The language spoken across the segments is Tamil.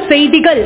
செய்திகள்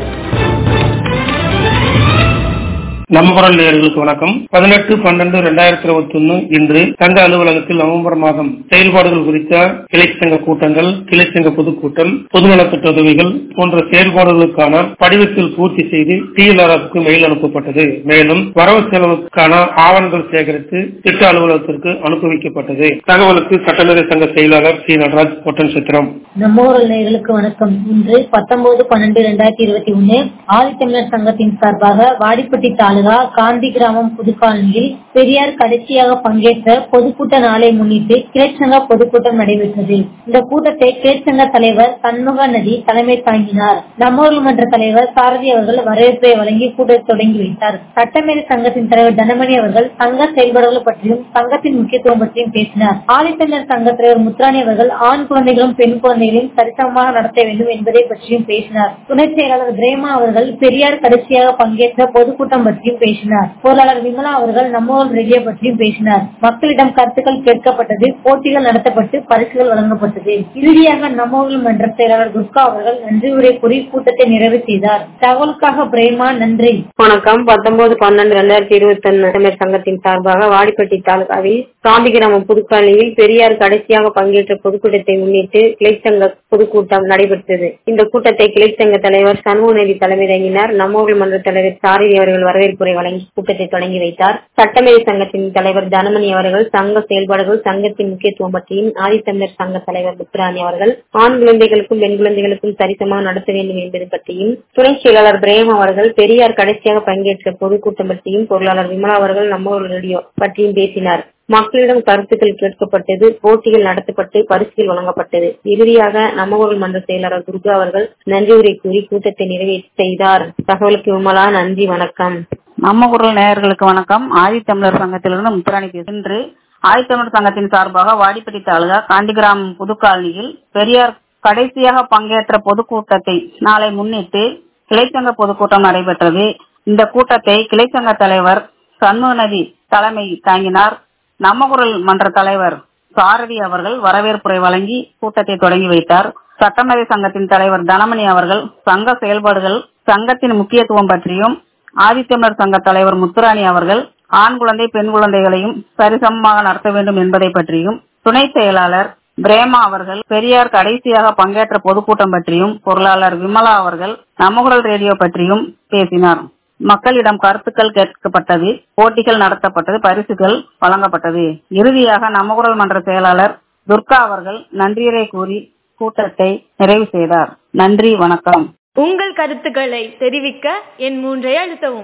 நம்ம குரல் நேயர்களுக்கு வணக்கம் பதினெட்டு பன்னெண்டு ரெண்டாயிரத்தி இருபத்தி ஒன்னு இன்று சங்க அலுவலகத்தில் நவம்பர் மாதம் செயல்பாடுகள் குறித்த கிளை சங்க கூட்டங்கள் கிளை சங்க பொதுக்கூட்டம் பொதுநலத்திட்ட உதவிகள் போன்ற செயல்பாடுகளுக்கான படிவத்தில் பூர்த்தி செய்து டிஎல்ஆர்எஃப்க்கு மெயில் அனுப்பப்பட்டது மேலும் வரவு செலவுக்கான ஆவணங்கள் சேகரித்து திட்ட அலுவலகத்திற்கு அனுப்பி வைக்கப்பட்டது தகவலுக்கு சட்டமேதை சங்க செயலாளர் சி நடராஜ் பொட்டன் சித்திரம் நம்மோரல் நேயர்களுக்கு வணக்கம் இன்று பத்தொன்பது பன்னெண்டு ரெண்டாயிரத்தி இருபத்தி ஒன்னு ஆதித்தமிழர் சங்கத்தின் சார்பாக வாடிப்பட்டி தாலுகா காந்தி கிராமம் புதுக்காலனியில் பெரியார் கடைசியாக பங்கேற்ற பொதுக்கூட்ட நாளை முன்னிட்டு கிளைச்சங்க பொதுக்கூட்டம் நடைபெற்றது இந்த கூட்டத்தை கிளைச்சங்க தலைவர் சண்முக நதி தலைமை தாங்கினார் நம்மூர் மன்ற தலைவர் சாரதி அவர்கள் வரவேற்பை வழங்கி கூட்டத்தை தொடங்கி வைத்தார் சட்டமேதை சங்கத்தின் தலைவர் தனமணி அவர்கள் சங்க செயல்பாடுகள் பற்றியும் சங்கத்தின் முக்கியத்துவம் பற்றியும் பேசினார் ஆதித்தமிழர் சங்க தலைவர் முத்துராணி அவர்கள் ஆண் குழந்தைகளும் பெண் குழந்தைகளையும் சரிசமமாக நடத்த வேண்டும் என்பதை பற்றியும் பேசினார் துணை செயலாளர் பிரேமா அவர்கள் பெரியார் கடைசியாக பங்கேற்ற பொதுக்கூட்டம் பற்றியும் பேசினார் பொருளாளர் விமலா அவர்கள் நம்மோல் ரேடியோ பற்றியும் பேசினார் மக்களிடம் கருத்துக்கள் கேட்கப்பட்டது போட்டிகள் நடத்தப்பட்டு பரிசுகள் வழங்கப்பட்டது இறுதியாக நம்மோல் மன்ற செயலாளர் துர்கா அவர்கள் நன்றி உரை கூறி கூட்டத்தை நிறைவு செய்தார் தகவலுக்காக பிரேமா நன்றி வணக்கம் பத்தொன்பது பன்னெண்டு ரெண்டாயிரத்தி இருபத்தி ஒன்னு தமிழர் சங்கத்தின் சார்பாக வாடிப்பட்டி தாலுகாவில் காந்திகிராமம் புதுக்காலையில் பெரியார் கடைசியாக பங்கேற்ற பொதுக்கூட்டத்தை முன்னிட்டு கிளைச்சங்க பொதுக்கூட்டம் நடைபெற்றது இந்த கூட்டத்தை கிளைச்சங்க தலைவர் சண்முகநேவி தலைமை தங்கினார் நம்மூர் மன்ற தலைவர் சாரதி அவர்கள் வரவேற்புரை வழங்கி கூட்டத்தை தொடங்கி வைத்தார் சட்டமேதை சங்கத்தின் தலைவர் தனமணி அவர்கள் சங்க செயல்பாடுகள் சங்கத்தின் முக்கியத்துவம் பற்றியும் ஆதித்தமிழர் சங்க தலைவர் முத்துராணி அவர்கள் ஆண் குழந்தைகளுக்கும் பெண் குழந்தைகளுக்கும் சரிசமாக நடத்த வேண்டும் என்பது பற்றியும் துணை செயலாளர் பிரேம் அவர்கள் பெரியார் கடைசியாக பங்கேற்ற பொதுக்கூட்டம் பற்றியும் பொருளாளர் விமலா அவர்கள் நம்ம ரேடியோ பற்றியும் பேசினார் மக்களிடம் கருத்துக்கள் கேட்கப்பட்டது போட்டிகள் நடத்தப்பட்டு பரிசுகள் வழங்கப்பட்டது இறுதியாக நம்ம ஊர் மன்ற செயலாளர் துர்கா அவர்கள் நன்றி உரை கூறி கூட்டத்தை நிறைவு செய்தார் தகவலுக்கு விமலா நன்றி வணக்கம் நம்ம குரல் நேயர்களுக்கு வணக்கம் ஆதித்தமிழர் சங்கத்திலிருந்து முத்துராணி பேசு இன்று ஆதித்தமிழர் சங்கத்தின் சார்பாக வாடிப்பட்டி தாலுகா காந்திகிராமம் புதுக்காலனியில் பெரியார் கடைசியாக பங்கேற்ற பொதுக்கூட்டத்தை நாளை முன்னிட்டு கிளைச்சங்க பொதுக்கூட்டம் நடைபெற்றது இந்த கூட்டத்தை கிளைச்சங்க தலைவர் சண்முகநதி தலைமை தாங்கினார் நம்ம குரல் மன்ற தலைவர் சாரதி அவர்கள் வரவேற்புரை வழங்கி கூட்டத்தை தொடங்கி வைத்தார் சட்டமேதை சங்கத்தின் தலைவர் தனமணி அவர்கள் சங்க செயல்பாடுகள் சங்கத்தின் முக்கியத்துவம் பற்றியும் ஆதித்தமிழர் சங்க தலைவர் முத்துராணி அவர்கள் ஆண் குழந்தை பெண் குழந்தைகளையும் சரிசமமாக நடத்த வேண்டும் என்பதை பற்றியும் துணை செயலாளர் பிரேமா அவர்கள் பெரியார் கடைசியாக பங்கேற்ற பொதுக்கூட்டம் பற்றியும் பொருளாளர் விமலா அவர்கள் நம்மகுரல் ரேடியோ பற்றியும் பேசினார் மக்களிடம் கருத்துக்கள் கேட்கப்பட்டது போட்டிகள் நடத்தப்பட்டது பரிசுகள் வழங்கப்பட்டது இறுதியாக நம்மகுரல் மன்ற செயலாளர் துர்கா அவர்கள் நன்றியரை கூறி கூட்டத்தை நிறைவு செய்தார் நன்றி வணக்கம் உங்கள் கருத்துக்களை தெரிவிக்க என் மூன்றை அழுத்தவும்